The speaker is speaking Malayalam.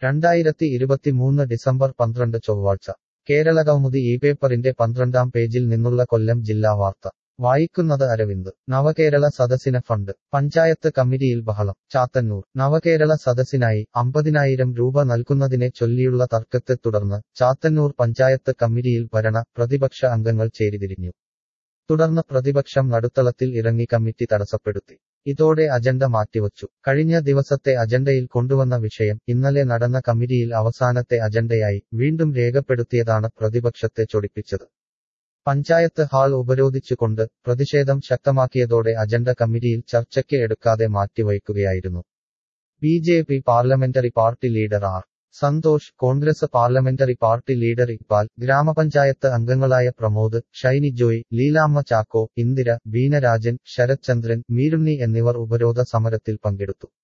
രണ്ടായിരത്തി ഇരുപത്തിമൂന്ന് ഡിസംബർ പന്ത്രണ്ട് ചൊവ്വാഴ്ച കേരളകൗമുദി ഈ പേപ്പറിന്റെ പന്ത്രണ്ടാം പേജിൽ നിന്നുള്ള കൊല്ലം ജില്ലാ വാർത്ത വായിക്കുന്നത് അരവിന്ദ് നവകേരള സദസ്സിന് ഫണ്ട് പഞ്ചായത്ത് കമ്മിറ്റിയിൽ ബഹളം ചാത്തന്നൂർ നവകേരള സദസ്സിനായി അമ്പതിനായിരം രൂപ നൽകുന്നതിനെ ചൊല്ലിയുള്ള തർക്കത്തെ തുടർന്ന് ചാത്തന്നൂർ പഞ്ചായത്ത് കമ്മിറ്റിയിൽ ഭരണ പ്രതിപക്ഷ അംഗങ്ങൾ ചേരിതിരിഞ്ഞു തുടർന്ന് പ്രതിപക്ഷം നടുത്തളത്തിൽ ഇറങ്ങി കമ്മിറ്റി തടസ്സപ്പെടുത്തി ഇതോടെ അജണ്ട മാറ്റിവച്ചു കഴിഞ്ഞ ദിവസത്തെ അജണ്ടയിൽ കൊണ്ടുവന്ന വിഷയം ഇന്നലെ നടന്ന കമ്മിറ്റിയിൽ അവസാനത്തെ അജണ്ടയായി വീണ്ടും രേഖപ്പെടുത്തിയതാണ് പ്രതിപക്ഷത്തെ ചൊടിപ്പിച്ചത് പഞ്ചായത്ത് ഹാൾ ഉപരോധിച്ചുകൊണ്ട് പ്രതിഷേധം ശക്തമാക്കിയതോടെ അജണ്ട കമ്മിറ്റിയിൽ ചർച്ചയ്ക്ക് എടുക്കാതെ മാറ്റിവയ്ക്കുകയായിരുന്നു B J P parliamentary party leader R Santhosh Congress parliamentary party leader Iqbal ഗ്രാമപഞ്ചായത്ത് അംഗങ്ങളായ പ്രമോദ് ഷൈനി ജോയ് ലീലാമ്മ ചാക്കോ ഇന്ദിര ബീനരാജൻ ശരത്ചന്ദ്രൻ മീരുണ്ണി എന്നിവർ ഉപരോധ സമരത്തിൽ പങ്കെടുത്തു